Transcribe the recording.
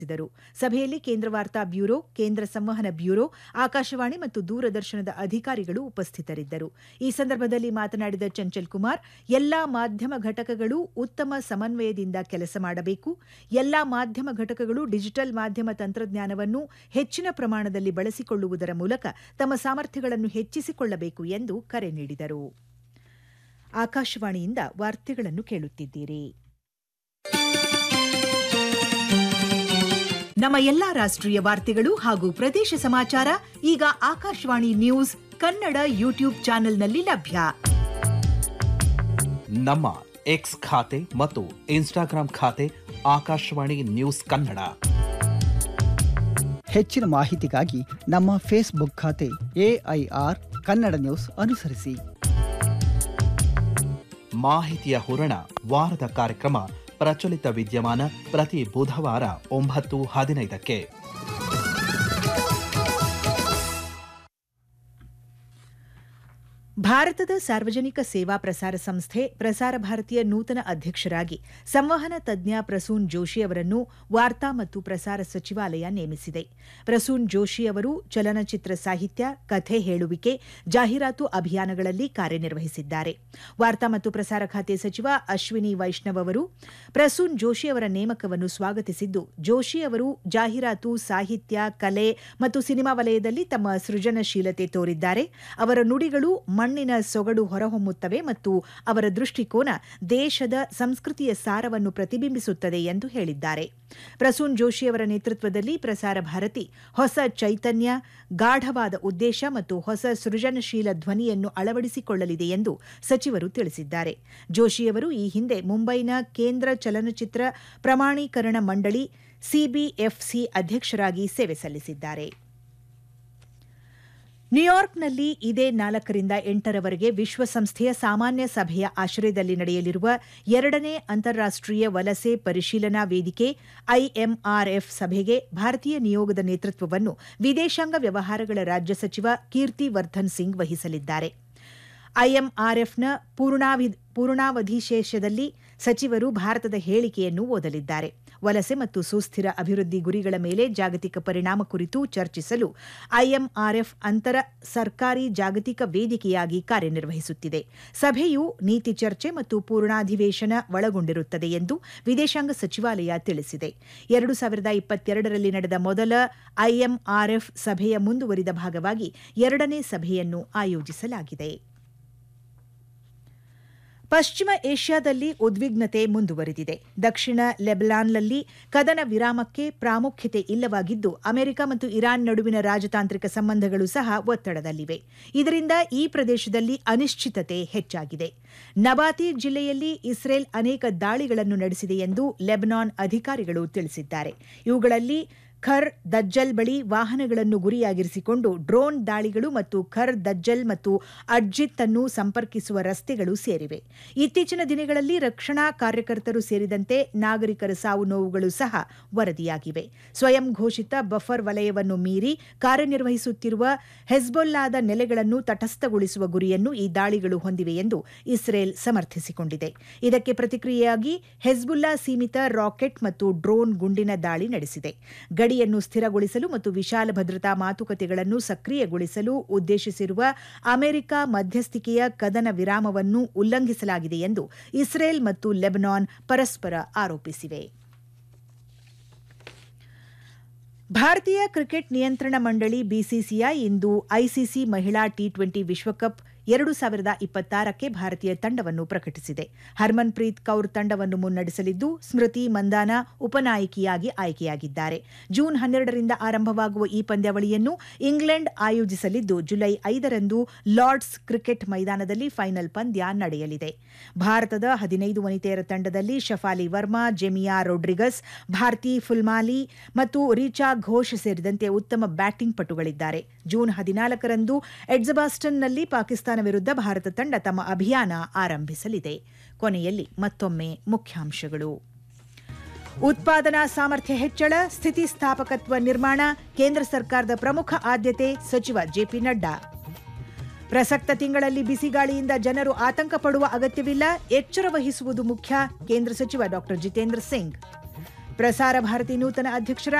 ದರು ಸಭೆಯಲ್ಲಿ ಕೇಂದ್ರ ವಾರ್ತಾ ಬ್ಯೂರೋ ಕೇಂದ್ರ ಸಂವಹನ ಬ್ಯೂರೋ ಆಕಾಶವಾಣಿ ಮತ್ತು ದೂರದರ್ಶನದ ಅಧಿಕಾರಿಗಳು ಉಪಸ್ಥಿತರಿದ್ದರು ಈ ಸಂದರ್ಭದಲ್ಲಿ ಮಾತನಾಡಿದ ಚಂಚಲ್ ಕುಮಾರ್ ಎಲ್ಲಾ ಮಾಧ್ಯಮ ಘಟಕಗಳು ಉತ್ತಮ ಸಮನ್ವಯದಿಂದ ಕೆಲಸ ಮಾಡಬೇಕು ಎಲ್ಲಾ ಮಾಧ್ಯಮ ಘಟಕಗಳು ಡಿಜಿಟಲ್ ಮಾಧ್ಯಮ ತಂತ್ರಜ್ಞಾನವನ್ನು ಹೆಚ್ಚಿನ ಪ್ರಮಾಣದಲ್ಲಿ ಬಳಸಿಕೊಳ್ಳುವುದರ ಮೂಲಕ ತಮ್ಮ ಸಾಮರ್ಥ್ಯಗಳನ್ನು ಹೆಚ್ಚಿಸಿಕೊಳ್ಳಬೇಕು ಎಂದು ಕರೆ ನೀಡಿದರು ಆಕಾಶವಾಣಿಯಿಂದ ವಾರ್ತೆಗಳನ್ನು ಕೇಳುತ್ತಿದ್ದೀರಿ ನಮ್ಮ ಎಲ್ಲಾ ರಾಷ್ಟ್ರೀಯ ವಾರ್ತೆಗಳು ಹಾಗೂ ಪ್ರದೇಶ ಸಮಾಚಾರ ಈಗ ಆಕಾಶವಾಣಿ ನ್ಯೂಸ್ ಕನ್ನಡ ಯೂಟ್ಯೂಬ್ ಚಾನೆಲ್ನಲ್ಲಿ ಲಭ್ಯ ನಮ್ಮ ಎಕ್ಸ್ ಖಾತೆ ಮತ್ತು ಇನ್ಸ್ಟಾಗ್ರಾಂ ಖಾತೆ ಆಕಾಶವಾಣಿ ನ್ಯೂಸ್ ಕನ್ನಡ ಹೆಚ್ಚಿನ ಮಾಹಿತಿಗಾಗಿ ನಮ್ಮ ಫೇಸ್ಬುಕ್ ಖಾತೆ ಎಐಆರ್ ಕನ್ನಡ ನ್ಯೂಸ್ ಅನುಸರಿಸಿ ಮಾಹಿತಿಯ ಹೂರಣ ವಾರದ ಕಾರ್ಯಕ್ರಮ ಪ್ರಚಲಿತ ವಿದ್ಯಮಾನ ಪ್ರತಿ ಬುಧವಾರ ಒಂಬತ್ತು ಹದಿನೈದಕ್ಕೆ ಭಾರತದ ಸಾರ್ವಜನಿಕ ಸೇವಾ ಪ್ರಸಾರ ಸಂಸ್ಥೆ ಪ್ರಸಾರ ಭಾರತಿಯ ನೂತನ ಅಧ್ಯಕ್ಷರಾಗಿ ಸಂವಹನ ತಜ್ಞ ಪ್ರಸೂನ್ ಜೋಶಿ ಅವರನ್ನು ವಾರ್ತಾ ಮತ್ತು ಪ್ರಸಾರ ಸಚಿವಾಲಯ ನೇಮಿಸಿದೆ ಪ್ರಸೂನ್ ಜೋಶಿ ಅವರು ಚಲನಚಿತ್ರ ಸಾಹಿತ್ಯ ಕಥೆ ಹೇಳುವಿಕೆ ಜಾಹೀರಾತು ಅಭಿಯಾನಗಳಲ್ಲಿ ಕಾರ್ಯನಿರ್ವಹಿಸಿದ್ದಾರೆ ವಾರ್ತಾ ಮತ್ತು ಪ್ರಸಾರ ಖಾತೆ ಸಚಿವ ಅಶ್ವಿನಿ ವೈಷ್ಣವ್ ಅವರು ಪ್ರಸೂನ್ ಜೋಶಿ ಅವರ ನೇಮಕವನ್ನು ಸ್ವಾಗತಿಸಿದ್ದು ಜೋಶಿ ಅವರು ಜಾಹೀರಾತು ಸಾಹಿತ್ಯ ಕಲೆ ಮತ್ತು ಸಿನಿಮಾ ವಲಯದಲ್ಲಿ ತಮ್ಮ ಸೃಜನಶೀಲತೆ ತೋರಿದ್ದಾರೆ ಅವರ ನುಡಿಗಳು ಮಣ್ಣಿನ ಸೊಗಡು ಹೊರಹೊಮ್ಮುತ್ತವೆ ಮತ್ತು ಅವರ ದೃಷ್ಟಿಕೋನ ದೇಶದ ಸಂಸ್ಕೃತಿಯ ಸಾರವನ್ನು ಪ್ರತಿಬಿಂಬಿಸುತ್ತದೆ ಎಂದು ಹೇಳಿದ್ದಾರೆ ಪ್ರಸೂನ್ ಜೋಶಿ ಅವರ ನೇತೃತ್ವದಲ್ಲಿ ಪ್ರಸಾರ ಭಾರತಿ ಹೊಸ ಚೈತನ್ಯ ಗಾಢವಾದ ಉದ್ದೇಶ ಮತ್ತು ಹೊಸ ಸೃಜನಶೀಲ ಧ್ವನಿಯನ್ನು ಅಳವಡಿಸಿಕೊಳ್ಳಲಿದೆ ಎಂದು ಸಚಿವರು ತಿಳಿಸಿದ್ದಾರೆ ಜೋಶಿಯವರು ಈ ಹಿಂದೆ ಮುಂಬೈನ ಕೇಂದ್ರ ಚಲನಚಿತ್ರ ಪ್ರಮಾಣೀಕರಣ ಮಂಡಳಿ ಸಿಬಿಎಫ್ಸಿ ಅಧ್ಯಕ್ಷರಾಗಿ ಸೇವೆ ಸಲ್ಲಿಸಿದ್ದಾರೆ ನ್ಯೂಯಾರ್ಕ್ನಲ್ಲಿ ಇದೇ ನಾಲ್ಕರಿಂದ ಎಂಟರವರೆಗೆ ವಿಶ್ವಸಂಸ್ಥೆಯ ಸಾಮಾನ್ಯ ಸಭೆಯ ಆಶ್ರಯದಲ್ಲಿ ನಡೆಯಲಿರುವ ಎರಡನೇ ಅಂತಾರಾಷ್ಟೀಯ ವಲಸೆ ಪರಿಶೀಲನಾ ವೇದಿಕೆ ಐಎಂಆರ್ಎಫ್ ಸಭೆಗೆ ಭಾರತೀಯ ನಿಯೋಗದ ನೇತೃತ್ವವನ್ನು ವಿದೇಶಾಂಗ ವ್ಯವಹಾರಗಳ ರಾಜ್ಯ ಸಚಿವ ಕೀರ್ತಿ ವರ್ಧನ್ ಸಿಂಗ್ ವಹಿಸಲಿದ್ದಾರೆ ಐಎಂಆರ್ಎಫ್ನ ಪೂರ್ಣಾವಧಿಶೇಷದಲ್ಲಿ ಸಚಿವರು ಭಾರತದ ಹೇಳಿಕೆಯನ್ನು ಓದಲಿದ್ದಾರೆ ವಲಸೆ ಮತ್ತು ಸುಸ್ಥಿರ ಅಭಿವೃದ್ಧಿ ಗುರಿಗಳ ಮೇಲೆ ಜಾಗತಿಕ ಪರಿಣಾಮ ಕುರಿತು ಚರ್ಚಿಸಲು ಐಎಂಆರ್ಎಫ್ ಅಂತರ ಸರ್ಕಾರಿ ಜಾಗತಿಕ ವೇದಿಕೆಯಾಗಿ ಕಾರ್ಯನಿರ್ವಹಿಸುತ್ತಿದೆ ಸಭೆಯು ನೀತಿ ಚರ್ಚೆ ಮತ್ತು ಪೂರ್ಣಾಧಿವೇಶನ ಒಳಗೊಂಡಿರುತ್ತದೆ ಎಂದು ವಿದೇಶಾಂಗ ಸಚಿವಾಲಯ ತಿಳಿಸಿದೆ ಎರಡು ಸಾವಿರದ ಇಪ್ಪತ್ತೆರಡರಲ್ಲಿ ನಡೆದ ಮೊದಲ ಐಎಂಆರ್ಎಫ್ ಸಭೆಯ ಮುಂದುವರಿದ ಭಾಗವಾಗಿ ಎರಡನೇ ಸಭೆಯನ್ನು ಆಯೋಜಿಸಲಾಗಿದೆ ಪಶ್ಚಿಮ ಏಷ್ಯಾದಲ್ಲಿ ಉದ್ವಿಗ್ನತೆ ಮುಂದುವರೆದಿದೆ ದಕ್ಷಿಣ ಲೆಬನಾನ್ನಲ್ಲಿ ಕದನ ವಿರಾಮಕ್ಕೆ ಪ್ರಾಮುಖ್ಯತೆ ಇಲ್ಲವಾಗಿದ್ದು ಅಮೆರಿಕ ಮತ್ತು ಇರಾನ್ ನಡುವಿನ ರಾಜತಾಂತ್ರಿಕ ಸಂಬಂಧಗಳು ಸಹ ಒತ್ತಡದಲ್ಲಿವೆ ಇದರಿಂದ ಈ ಪ್ರದೇಶದಲ್ಲಿ ಅನಿಶ್ಚಿತತೆ ಹೆಚ್ಚಾಗಿದೆ ನಬಾತಿ ಜಿಲ್ಲೆಯಲ್ಲಿ ಇಸ್ರೇಲ್ ಅನೇಕ ದಾಳಿಗಳನ್ನು ನಡೆಸಿದೆ ಎಂದು ಲೆಬನಾನ್ ಅಧಿಕಾರಿಗಳು ತಿಳಿಸಿದ್ದಾರೆ ಇವುಗಳಲ್ಲಿ ಖರ್ ದಜ್ಜಲ್ ಬಳಿ ವಾಹನಗಳನ್ನು ಗುರಿಯಾಗಿರಿಸಿಕೊಂಡು ಡ್ರೋನ್ ದಾಳಿಗಳು ಮತ್ತು ಖರ್ ದಜ್ಜಲ್ ಮತ್ತು ಅಡ್ಜಿತ್ ಅನ್ನು ಸಂಪರ್ಕಿಸುವ ರಸ್ತೆಗಳು ಸೇರಿವೆ ಇತ್ತೀಚಿನ ದಿನಗಳಲ್ಲಿ ರಕ್ಷಣಾ ಕಾರ್ಯಕರ್ತರು ಸೇರಿದಂತೆ ನಾಗರಿಕರ ಸಾವು ನೋವುಗಳು ಸಹ ವರದಿಯಾಗಿವೆ ಸ್ವಯಂ ಘೋಷಿತ ಬಫರ್ ವಲಯವನ್ನು ಮೀರಿ ಕಾರ್ಯನಿರ್ವಹಿಸುತ್ತಿರುವ ಹೆಜ್ಬೊಲ್ಲಾದ ನೆಲೆಗಳನ್ನು ತಟಸ್ಥಗೊಳಿಸುವ ಗುರಿಯನ್ನು ಈ ದಾಳಿಗಳು ಹೊಂದಿವೆ ಎಂದು ಇಸ್ರೇಲ್ ಸಮರ್ಥಿಸಿಕೊಂಡಿದೆ ಇದಕ್ಕೆ ಪ್ರತಿಕ್ರಿಯೆಯಾಗಿ ಹೆಜ್ಬುಲ್ಲಾ ಸೀಮಿತ ರಾಕೆಟ್ ಮತ್ತು ಡ್ರೋನ್ ಗುಂಡಿನ ದಾಳಿ ನಡೆಸಿದೆ ಗಡಿಯನ್ನು ಸ್ಥಿರಗೊಳಿಸಲು ಮತ್ತು ವಿಶಾಲ ಭದ್ರತಾ ಮಾತುಕತೆಗಳನ್ನು ಸಕ್ರಿಯಗೊಳಿಸಲು ಉದ್ದೇಶಿಸಿರುವ ಅಮೆರಿಕ ಮಧ್ಯಸ್ಥಿಕೆಯ ಕದನ ವಿರಾಮವನ್ನು ಉಲ್ಲಂಘಿಸಲಾಗಿದೆ ಎಂದು ಇಸ್ರೇಲ್ ಮತ್ತು ಲೆಬನಾನ್ ಪರಸ್ಪರ ಆರೋಪಿಸಿವೆ ಭಾರತೀಯ ಕ್ರಿಕೆಟ್ ನಿಯಂತ್ರಣ ಮಂಡಳಿ ಬಿಸಿಸಿಐ ಇಂದು ಐಸಿಸಿ ಮಹಿಳಾ ಟಿ ಟ್ವೆಂಟಿ ವಿಶ್ವಕಪ್ ಎರಡು ಸಾವಿರದ ಇಪ್ಪತ್ತಾರಕ್ಕೆ ಭಾರತೀಯ ತಂಡವನ್ನು ಪ್ರಕಟಿಸಿದೆ ಹರ್ಮನ್ಪ್ರೀತ್ ಕೌರ್ ತಂಡವನ್ನು ಮುನ್ನಡೆಸಲಿದ್ದು ಸ್ಮೃತಿ ಮಂದಾನ ಉಪನಾಯಕಿಯಾಗಿ ಆಯ್ಕೆಯಾಗಿದ್ದಾರೆ ಜೂನ್ ಹನ್ನೆರಡರಿಂದ ಆರಂಭವಾಗುವ ಈ ಪಂದ್ಯಾವಳಿಯನ್ನು ಇಂಗ್ಲೆಂಡ್ ಆಯೋಜಿಸಲಿದ್ದು ಜುಲೈ ಐದರಂದು ಲಾರ್ಡ್ಸ್ ಕ್ರಿಕೆಟ್ ಮೈದಾನದಲ್ಲಿ ಫೈನಲ್ ಪಂದ್ಯ ನಡೆಯಲಿದೆ ಭಾರತದ ಹದಿನೈದು ವನಿತೆಯರ ತಂಡದಲ್ಲಿ ಶಫಾಲಿ ವರ್ಮಾ ಜೆಮಿಯಾ ರೊಡ್ರಿಗಸ್ ಭಾರತಿ ಫುಲ್ಮಾಲಿ ಮತ್ತು ರೀಚಾ ಘೋಷ್ ಸೇರಿದಂತೆ ಉತ್ತಮ ಬ್ಯಾಟಿಂಗ್ ಪಟುಗಳಿದ್ದಾರೆ ಜೂನ್ ಹದಿನಾಲ್ಕರಂದು ಎಡ್ಜಬಾಸ್ಟನ್ನಲ್ಲಿ ಪಾಕಿಸ್ತಾನ ವಿರುದ್ಧ ಭಾರತ ತಂಡ ತಮ್ಮ ಅಭಿಯಾನ ಆರಂಭಿಸಲಿದೆ ಕೊನೆಯಲ್ಲಿ ಮತ್ತೊಮ್ಮೆ ಮುಖ್ಯಾಂಶಗಳು ಉತ್ಪಾದನಾ ಸಾಮರ್ಥ್ಯ ಹೆಚ್ಚಳ ಸ್ಥಿತಿಸ್ಥಾಪಕತ್ವ ನಿರ್ಮಾಣ ಕೇಂದ್ರ ಸರ್ಕಾರದ ಪ್ರಮುಖ ಆದ್ಯತೆ ಸಚಿವ ಜೆಪಿ ನಡ್ಡಾ ಪ್ರಸಕ್ತ ತಿಂಗಳಲ್ಲಿ ಬಿಸಿಗಾಳಿಯಿಂದ ಜನರು ಆತಂಕ ಪಡುವ ಅಗತ್ಯವಿಲ್ಲ ಎಚ್ಚರ ವಹಿಸುವುದು ಮುಖ್ಯ ಕೇಂದ್ರ ಸಚಿವ ಡಾ ಜಿತೇಂದ್ರ ಸಿಂಗ್ ಪ್ರಸಾರ ಭಾರತಿ ನೂತನ ಅಧ್ಯಕ್ಷರ